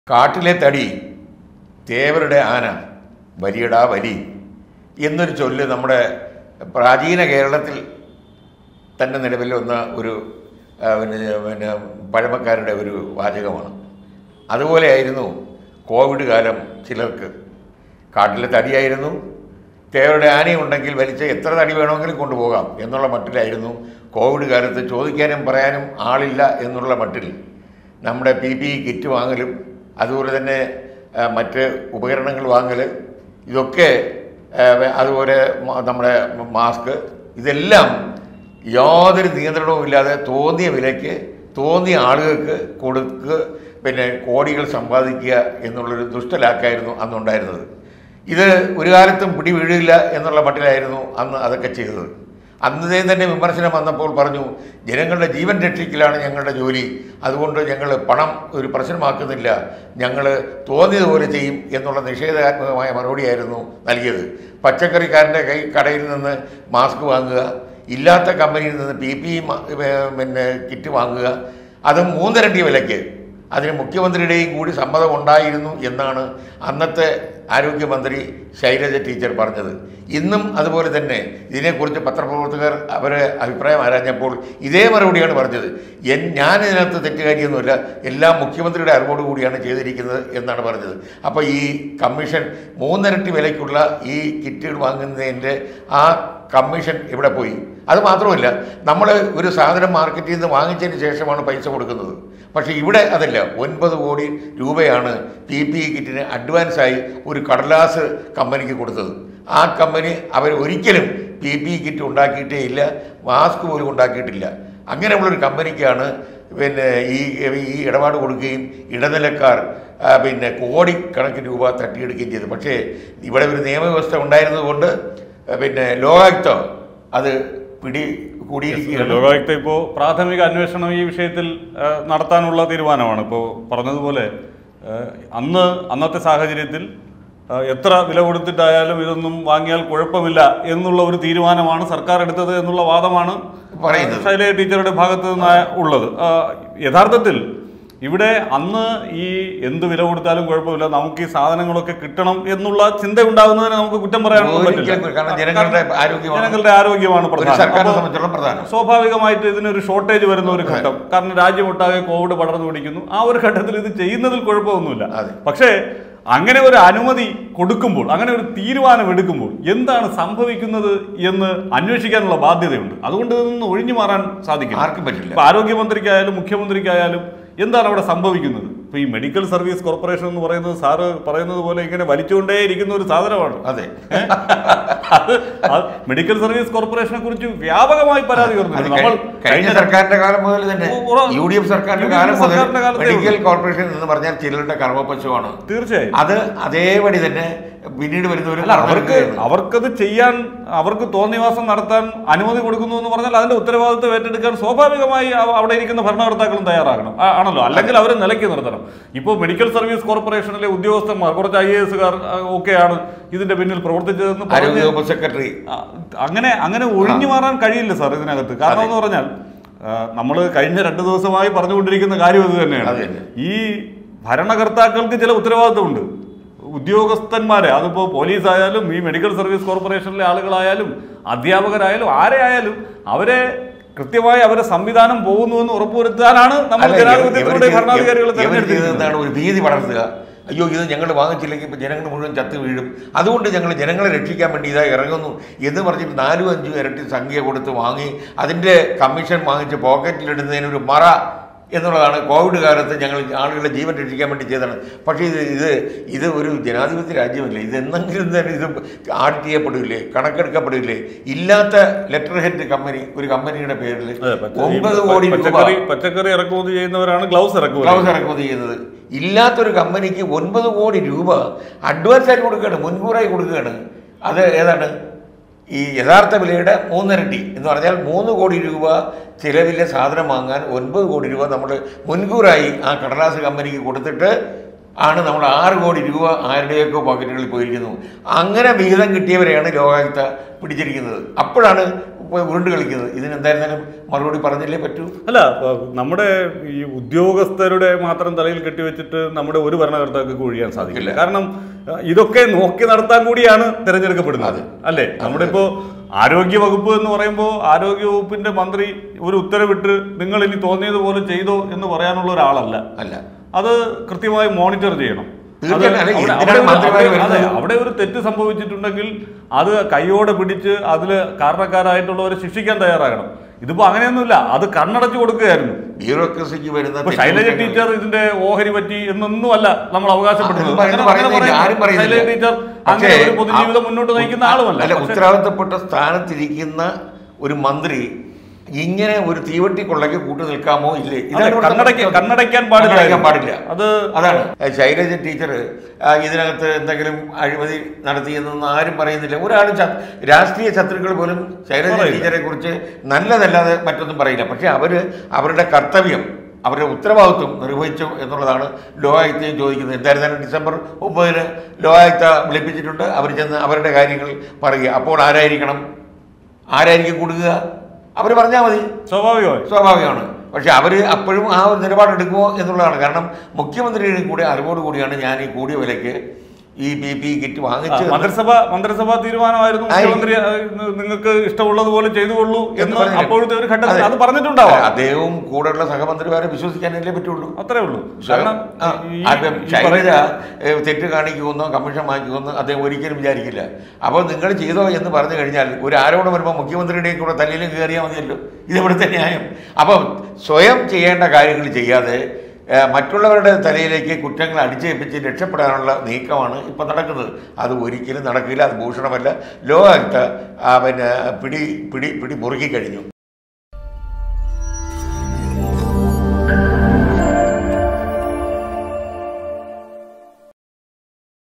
കാട്ടിലെ തടി തേവരുടെ ആന വലിയടാ വലി എന്നൊരു ചൊല്ല് നമ്മുടെ പ്രാചീന കേരളത്തിൽ തന്നെ നിലവിൽ വന്ന ഒരു ആ, പിന്നെ പിന്നെ പഴമക്കാരുടെ ഒരു വാചകമാണ് അതുപോലെയായിരുന്നു കോവിഡ് കാലം ചിലർക്ക് കാട്ടിലെ തടിയായിരുന്നു തേവരുടെ ആനയുണ്ടെങ്കിൽ വലിച്ച് എത്ര തടി വേണമെങ്കിലും കൊണ്ടുപോകാം എന്നുള്ള മട്ടിലായിരുന്നു കോവിഡ് കാലത്ത് ചോദിക്കാനും പറയാനും ആളില്ല എന്നുള്ള മട്ടിൽ നമ്മുടെ പി പി കിറ്റ് വാങ്ങലും അതുപോലെ തന്നെ ആ, മറ്റ് ഉപകരണങ്ങൾ വാങ്ങൽ ഇതൊക്കെ ആ, വേ- അതുപോലെ മ- നമ്മുടെ മാസ്ക് ഇതെല്ലാം യാതൊരു നിയന്ത്രണവും ഇല്ലാതെ തോന്നിയ വിലയ്ക്ക് തോന്നിയ ആളുകൾക്ക് കൊടുക്കുക പിന്നെ കോടികൾ സമ്പാദിക്കുക എന്നുള്ളൊരു ദുഷ്ടലാക്കായിരുന്നു അന്നുണ്ടായിരുന്നത് ഇത് ഒരു കാലത്തും പിടി വീഴില്ല എന്നുള്ള മട്ടിലായിരുന്നു അന്ന് അതൊക്കെ ചെയ്തത് അന്നേ തന്നെ വിമർശനം വന്നപ്പോൾ പറഞ്ഞു ജനങ്ങളുടെ ജീവൻ രക്ഷിക്കലാണ് ഞങ്ങളുടെ ജോലി അതുകൊണ്ട് ഞങ്ങൾ പണം ഒരു പ്രശ്നമാക്കുന്നില്ല ഞങ്ങൾ തോന്നിയതുപോലെ ചെയ്യും എന്നുള്ള നിഷേധാത്മകമായ മറുപടിയായിരുന്നു നൽകിയത് പച്ചക്കറിക്കാരൻ്റെ കൈ കടയിൽ നിന്ന് മാസ്ക് വാങ്ങുക ഇല്ലാത്ത കമ്പനിയിൽ നിന്ന് പി പി പിന്നെ കിറ്റ് വാങ്ങുക അതും മൂന്നിരട്ടി വിലയ്ക്ക് അതിന് മുഖ്യമന്ത്രിയുടെയും കൂടി സമ്മതം ഉണ്ടായിരുന്നു എന്നാണ് അന്നത്തെ ആരോഗ്യമന്ത്രി ശൈലജ ടീച്ചർ പറഞ്ഞത് ഇന്നും അതുപോലെ തന്നെ ഇതിനെക്കുറിച്ച് പത്രപ്രവർത്തകർ അവരെ അഭിപ്രായം ആരാഞ്ഞപ്പോൾ ഇതേ മറുപടിയാണ് പറഞ്ഞത് എൻ ഞാൻ ഇതിനകത്ത് തെറ്റുകാരിയൊന്നുമില്ല എല്ലാം മുഖ്യമന്ത്രിയുടെ അറിവോട് കൂടിയാണ് ചെയ്തിരിക്കുന്നത് എന്നാണ് പറഞ്ഞത് അപ്പോൾ ഈ കമ്മീഷൻ മൂന്നിരട്ടി വിലയ്ക്കുള്ള ഈ കിറ്റുകൾ വാങ്ങുന്നതിൻ്റെ ആ കമ്മീഷൻ ഇവിടെ പോയി അത് മാത്രമല്ല നമ്മൾ ഒരു സാധനം മാർക്കറ്റിൽ നിന്ന് വാങ്ങിച്ചതിന് ശേഷമാണ് പൈസ കൊടുക്കുന്നത് പക്ഷേ ഇവിടെ അതല്ല ഒൻപത് കോടി രൂപയാണ് പി പി ഇ കിറ്റിന് അഡ്വാൻസായി ഒരു കടലാസ് കമ്പനിക്ക് കൊടുത്തത് ആ കമ്പനി അവർ ഒരിക്കലും പി പി ഇ കിറ്റ് ഉണ്ടാക്കിയിട്ടേ ഇല്ല മാസ്ക് പോലും ഉണ്ടാക്കിയിട്ടില്ല അങ്ങനെയുള്ളൊരു കമ്പനിക്കാണ് പിന്നെ ഈ ഈ ഇടപാട് കൊടുക്കുകയും ഇടനിലക്കാർ ആ, പിന്നെ കോടിക്കണക്കിന് രൂപ തട്ടിയെടുക്കുകയും ചെയ്തു പക്ഷേ ഇവിടെ ഒരു നിയമവ്യവസ്ഥ ഉണ്ടായിരുന്നതുകൊണ്ട് ആ, പിന്നെ ലോകായുക്തം അത് പിടി കൂടിയിരിക്കുകയാണ് ലോകായുക്ത ഇപ്പോൾ പ്രാഥമിക അന്വേഷണം ഈ വിഷയത്തിൽ ആ, നടത്താനുള്ള തീരുമാനമാണ് ഇപ്പോൾ പറഞ്ഞതുപോലെ ആ, അന്ന് അന്നത്തെ സാഹചര്യത്തിൽ ആ, എത്ര വില കൊടുത്തിട്ടായാലും ഇതൊന്നും വാങ്ങിയാൽ കുഴപ്പമില്ല എന്നുള്ള ഒരു തീരുമാനമാണ് സർക്കാർ എടുത്തത് എന്നുള്ള വാദമാണ് പറയുന്നത്. ശൈലജ ടീച്ചറുടെ ഭാഗത്ത് നിന്ന് ഉള്ളത് ആ, യഥാർത്ഥത്തിൽ ഇവിടെ അന്ന് ഈ എന്ത് വില കൊടുത്താലും കുഴപ്പമില്ല നമുക്ക് ഈ സാധനങ്ങളൊക്കെ കിട്ടണം എന്നുള്ള ചിന്ത ഉണ്ടാകുന്നതിന് നമുക്ക് കുറ്റം പറയാനൊന്നും പറ്റില്ല ഒരിക്കലും കാരണം ജനങ്ങളുടെ ആരോഗ്യമാണ് ജനങ്ങളുടെ ആരോഗ്യമാണ് ഒരു പ്രധാനം സർക്കാരിനെ അപ്പോൾ സംബന്ധിച്ചിടത്തോളം പ്രധാനം സ്വാഭാവികമായിട്ട് ഇതിനൊരു ഷോർട്ടേജ് വരുന്ന ഒരു ഘട്ടം കാരണം രാജ്യമൊട്ടാകെ കോവിഡ് പടർന്നു പിടിക്കുന്നു ആ ഒരു ഘട്ടത്തിൽ ഇത് ചെയ്യുന്നതിൽ കുഴപ്പമൊന്നുമില്ല അതെ. പക്ഷേ അങ്ങനെ ഒരു അനുമതി കൊടുക്കുമ്പോൾ അങ്ങനെ ഒരു തീരുമാനം എടുക്കുമ്പോൾ എന്താണ് സംഭവിക്കുന്നത് എന്ന് അന്വേഷിക്കാനുള്ള ബാധ്യതയുണ്ട് അതുകൊണ്ട് ഇതൊന്നും ഒഴിഞ്ഞു മാറാൻ സാധിക്കും ആർക്കും പറ്റില്ല ഇപ്പൊ ആരോഗ്യമന്ത്രിക്കായാലും മുഖ്യമന്ത്രിക്കായാലും എന്താണ് അവിടെ സംഭവിക്കുന്നത് ഇപ്പൊ ഈ മെഡിക്കൽ സർവീസ് കോർപ്പറേഷൻ എന്ന് പറയുന്നത് സാറ് പറയുന്നത് പോലെ ഇങ്ങനെ വലിച്ചുകൊണ്ടേ ഇരിക്കുന്ന ഒരു സാധനമാണ് അതെ അത് അത് മെഡിക്കൽ സർവീസ് കോർപ്പറേഷനെ കുറിച്ച് വ്യാപകമായി പരാതി അത് ഉയർന്നിട്ടുണ്ട് കഴി- നമ്മൾ കഴിഞ്ഞ സർക്കാരിന്റെ കാലം മുതൽ തന്നെ ഉ- ഉറ- യു ഡി എഫ് സർക്കാരിന്റെ UDF കാലം മുതൽ സർക്കാരിന്റെ കാലത്തേ മെഡിക്കൽ ഉള്ളൂ. കോർപ്പറേഷൻ എന്ന് പറഞ്ഞാൽ ചിലരുടെ കർമ്മപശുവാണ് തീർച്ചയായും അത് അതേപടി തന്നെ പിന്നീട് വരുന്നവർ അല്ല അവർക്ക് അവർക്കത് ചെയ്യാൻ അവർക്ക് തോന്നിവാസം നടത്താൻ അനുമതി കൊടുക്കുന്നു എന്ന് പറഞ്ഞാൽ അതിന്റെ ഉത്തരവാദിത്വം ഏറ്റെടുക്കാൻ സ്വാഭാവികമായി അവ- അവിടെ ഇരിക്കുന്ന ഭരണകർത്താക്കളും തയ്യാറാകണം ആ- ആണല്ലോ അല്ലെങ്കിൽ അവരെ നിലയ്ക്ക് നിർത്തണം ഇപ്പോൾ മെഡിക്കൽ സർവീസ് കോർപ്പറേഷനിലെ ഉദ്യോഗസ്ഥന്മാർ കുറച്ച് ഐ എ എസുകാർ ഒക്കെയാണ് ഇതിന്റെ പിന്നിൽ പ്രവർത്തിച്ചതെന്ന് പറഞ്ഞ് ആരോഗ്യവകുപ്പ് സെക്രട്ടറി ആ, അങ്ങനെ അങ്ങനെ ഒഴിഞ്ഞു മാറാൻ കഴിയില്ല സാർ ഇതിനകത്ത് കാരണം എന്ന് പറഞ്ഞാൽ നമ്മൾ കഴിഞ്ഞ രണ്ട് ദിവസമായി പറഞ്ഞുകൊണ്ടിരിക്കുന്ന കാര്യം ഇത് അത് തന്നെയാണ് തന്നെ. ഈ ഭരണകർത്താക്കൾക്ക് ചില ഉത്തരവാദിത്തമുണ്ട് ഉദ്യോഗസ്ഥന്മാരെ അതിപ്പോ പോലീസ് ആയാലും ഈ മെഡിക്കൽ സർവീസ് കോർപ്പറേഷനിലെ ആളുകളായാലും അധ്യാപകരായാലും ആരെ ആയാലും അവരെ കൃത്യമായി അവരെ സംവിധാനം പോകുന്നുവെന്ന് ഉറപ്പുവരുത്താനാണ് നമ്മൾ അല്ല, ജനാധിപത്യത്തിലൂടെ ഇവർ- ഭരണാധികാരികളെ ഇവർ ചെയ്തത് തെരഞ്ഞെടുത്തിരിക്കുന്നത് എന്താണ് ഒരു ഭീതി പടർത്തുക അയ്യോ ഇത് ഞങ്ങൾ വാങ്ങിച്ചില്ലെങ്കിൽ ഇപ്പം ജനങ്ങൾ മുഴുവൻ ചത്ത് വീഴും അതുകൊണ്ട് ഞങ്ങൾ ജനങ്ങളെ രക്ഷിക്കാൻ വേണ്ടി ഇതാ ഇറങ്ങുന്നു എന്ന് പറഞ്ഞിട്ട് നാലും അഞ്ചും ഇരട്ടി സംഖ്യ കൊടുത്ത് വാങ്ങി അതിൻ്റെ കമ്മീഷൻ വാങ്ങിച്ച് പോക്കറ്റിലിടുന്നതിന് ഒരു മറ എന്നുള്ളതാണ് കോവിഡ് കാലത്ത് ഞങ്ങൾ ആളുകളുടെ ജീവൻ രക്ഷിക്കാൻ വേണ്ടി ചെയ്തതാണ് പക്ഷേ ഇത് ഇത് ഇത് ഒരു ജനാധിപത്യ രാജ്യമല്ലേ ഇത് എന്തെങ്കിലും തന്നെ ഇത് ആഡിറ്റ് ചെയ്യപ്പെടില്ലേ കണക്കെടുക്കപ്പെടില്ലേ ഇല്ലാത്ത ലെറ്റർ ഹെഡ് കമ്പനി ഒരു കമ്പനിയുടെ പേരിൽ അതെ, പച്ച- ഈ ഒമ്പത് കോടി രൂപ പച്ചക്കറി പച്ചക്കറി ഇറക്കുമതി ചെയ്യുന്നവരാണ് ഗ്ലൗസ് ഇറക്കുമതി ഗ്ലൗസ് ഇറക്കുമതി ചെയ്യുന്നത് ഇല്ലാത്തൊരു കമ്പനിക്ക് ഒൻപത് കോടി രൂപ അഡ്വാൻസ് ആയിട്ട് കൊടുക്കുകയാണ് മുൻകൂറായി കൊടുക്കുകയാണ് അത് ഏതാണ് ഈ യഥാർത്ഥ വിലയുടെ മൂന്നിരട്ടി എന്ന് പറഞ്ഞാൽ മൂന്ന് കോടി രൂപ ചിലവിലെ സാധനം വാങ്ങാൻ ഒൻപത് കോടി രൂപ നമ്മൾ മുൻകൂറായി ആ കടലാസ് കമ്പനിക്ക് കൊടുത്തിട്ട് ആണ് നമ്മൾ ആറ് കോടി രൂപ ആരുടെയൊക്കെ പോക്കറ്റുകളിൽ പോയിരിക്കുന്നു അങ്ങനെ വിഹിതം കിട്ടിയവരെയാണ് ലോകായുക്ത പിടിച്ചിരിക്കുന്നത് അപ്പോഴാണ് പോയി ഉരുണ്ട് കളിക്കുന്നത് ഇതിനെന്തായിരുന്നാലും മറുപടി പറഞ്ഞില്ലേ പറ്റൂ അല്ല അഹ് നമ്മുടെ ഈ ഉദ്യോഗസ്ഥരുടെ മാത്രം തലയിൽ കെട്ടിവെച്ചിട്ട് നമ്മുടെ ഒരു ഭരണകർത്താക്കൾക്ക് ഒഴിയാൻ സാധിക്കില്ല കാരണം അഹ് ഇതൊക്കെ നോക്കി നടത്താൻ കൂടിയാണ് തിരഞ്ഞെടുക്കപ്പെടുന്നത് അല്ലേ നമ്മുടെ ഇപ്പോ ആരോഗ്യ വകുപ്പ് എന്ന് പറയുമ്പോൾ ആരോഗ്യ വകുപ്പിന്റെ മന്ത്രി ഒരു ഉത്തരവിട്ട് നിങ്ങൾ ഇനി തോന്നിയതുപോലെ ചെയ്തോ എന്ന് പറയാനുള്ള ഒരാളല്ല അല്ല അത് കൃത്യമായി മോണിറ്റർ ചെയ്യണം അത് തീർച്ചയായും. അല്ല, അവിടെ- എന്തിനാണ് അവിടെ- മന്ത്രിമാര് അവിടെ- അതെ, വരുന്നത്? അവിടെ ഒരു തെറ്റ് സംഭവിച്ചിട്ടുണ്ടെങ്കിൽ അത് കൈയോടെ പിടിച്ച് അതിൽ കാരണക്കാരായിട്ടുള്ളവരെ ശിക്ഷിക്കാൻ തയ്യാറാകണം ഇതിപ്പോ അങ്ങനെയൊന്നുമില്ല അത് കണ്ണടച്ചു കൊടുക്കുകയായിരുന്നു ബ്യൂറോക്രസിക്ക് വരുന്ന ഇപ്പൊ ശൈലജ തെറ്റുകുറ്റങ്ങൾ- ടീച്ചർ ഇതിന്റെ ഓഹരി പറ്റി എന്നൊന്നും അല്ല നമ്മൾ അവകാശപ്പെടുന്നത് അതൊന്നും അങ്ങനെ- പറയുന്നില്ല, അങ്ങനെ ആരും പറയുന്നില്ല. പറയുന്നില്ല. ശൈലജ ടീച്ചർ അങ്ങനെ പക്ഷേ, ഒരു പൊതുജീവിതം ആ- മുന്നോട്ട് നയിക്കുന്ന ആളുമല്ല അല്ല പക്ഷേ- ഉത്തരവാദിത്തപ്പെട്ട സ്ഥാനത്തിരിക്കുന്ന ഒരു മന്ത്രി ഇങ്ങനെ ഒരു തീവട്ടി കൊള്ളയ്ക്ക് കൂട്ടു നിൽക്കാമോ ഇല്ലേ അതെ, ഇതാണ് ഇവിടുത്തെ കണ്ണടയ്ക്ക- പ്രശ്നം. കണ്ണടയ്ക്കാൻ പാടില്ല കണ്ണടയ്ക്കാൻ പാടില്ല അത് അതാണ് ശൈലജ ടീച്ചർ ഇതിനകത്ത് എന്തെങ്കിലും അഴിമതി നടത്തിയെന്നൊന്നും ആരും പറയുന്നില്ല ഒരാളും ശ- രാഷ്ട്രീയ ശത്രുക്കൾ പോലും ശൈലജ പറയില്ല. ടീച്ചറെ കുറിച്ച് നല്ലതല്ലാതെ മറ്റൊന്നും പറയില്ല പക്ഷെ അവര് അവരുടെ കർത്തവ്യം അവരുടെ ഉത്തരവാദിത്വം നിർവഹിച്ചു എന്നുള്ളതാണ് ലോകായുക്തയും ചോദിക്കുന്നത് എന്തായിരുന്നാലും ഡിസംബർ ഒമ്പതിന് ലോകായുക്ത വിളിപ്പിച്ചിട്ടുണ്ട് അവർ ചെന്ന് അവരുടെ കാര്യങ്ങൾ പറയുക അപ്പോൾ ആരായിരിക്കണം ആരായിരിക്കും കൊടുക്കുക അവർ പറഞ്ഞാൽ മതി സ്വാഭാവികമായി സ്വാഭാവികമാണ് പക്ഷെ അവർ അപ്പോഴും ആ ഒരു നിലപാടെടുക്കുമോ എന്നുള്ളതാണ് കാരണം മുഖ്യമന്ത്രിയുടെ കൂടെ അറിവോട് കൂടിയാണ് ഞാൻ ഈ കൂടിയ വിലയ്ക്ക് ഈ ബി പി കിറ്റ് വാങ്ങിച്ച് മന്ത്രിസഭ മന്ത്രിസഭാ തീരുമാനമായിരുന്നു ആയി. മുഖ്യമന്ത്രി അഹ് നിങ്ങൾക്ക് ഇഷ്ടമുള്ളതുപോലെ ചെയ്തുകൊള്ളൂ എന്ന് പറഞ്ഞില്ലേ? അപ്പോഴത്തെ ഒരു ഘട്ടത്തിൽ അതെ. അത് പറഞ്ഞിട്ടുണ്ടാവാം അദ്ദേഹവും കൂടെയുള്ള സഹമന്ത്രിമാരെ വിശ്വസിക്കാനല്ലേ പറ്റുള്ളൂ അത്രേ ഉള്ളൂ കാരണം ആ, ഈ- ആദ്യം ഈ ശൈലജ പറയുന്ന ഏ, തെറ്റ് കാണിക്കുമെന്നോ കമ്മീഷൻ വാങ്ങിക്കുമെന്നോ അദ്ദേഹം ഒരിക്കലും വിചാരിക്കില്ല അപ്പോൾ നിങ്ങൾ ചെയ്തോ എന്ന് പറഞ്ഞു കഴിഞ്ഞാൽ ഒരു ആരോപണം വരുമ്പോൾ മുഖ്യമന്ത്രിയുടെയും കൂടെ തലയിലും കയറിയാൽ മതിയല്ലോ ഇത് ഇവിടുത്തെ ന്യായം അപ്പം സ്വയം ചെയ്യേണ്ട കാര്യങ്ങൾ ചെയ്യാതെ ഏ, മറ്റുള്ളവരുടെ തലയിലേക്ക് കുറ്റങ്ങൾ അടിച്ചേൽപ്പിച്ച് രക്ഷപ്പെടാനുള്ള നീക്കമാണ് ഇപ്പം നടക്കുന്നത് അത് ഒരിക്കലും നടക്കില്ല അത് ഭൂഷണമല്ല ലോകായുക്ത ആ, പിന്നെ പിടി പിടി പിടി മുറുക്കി കഴിഞ്ഞു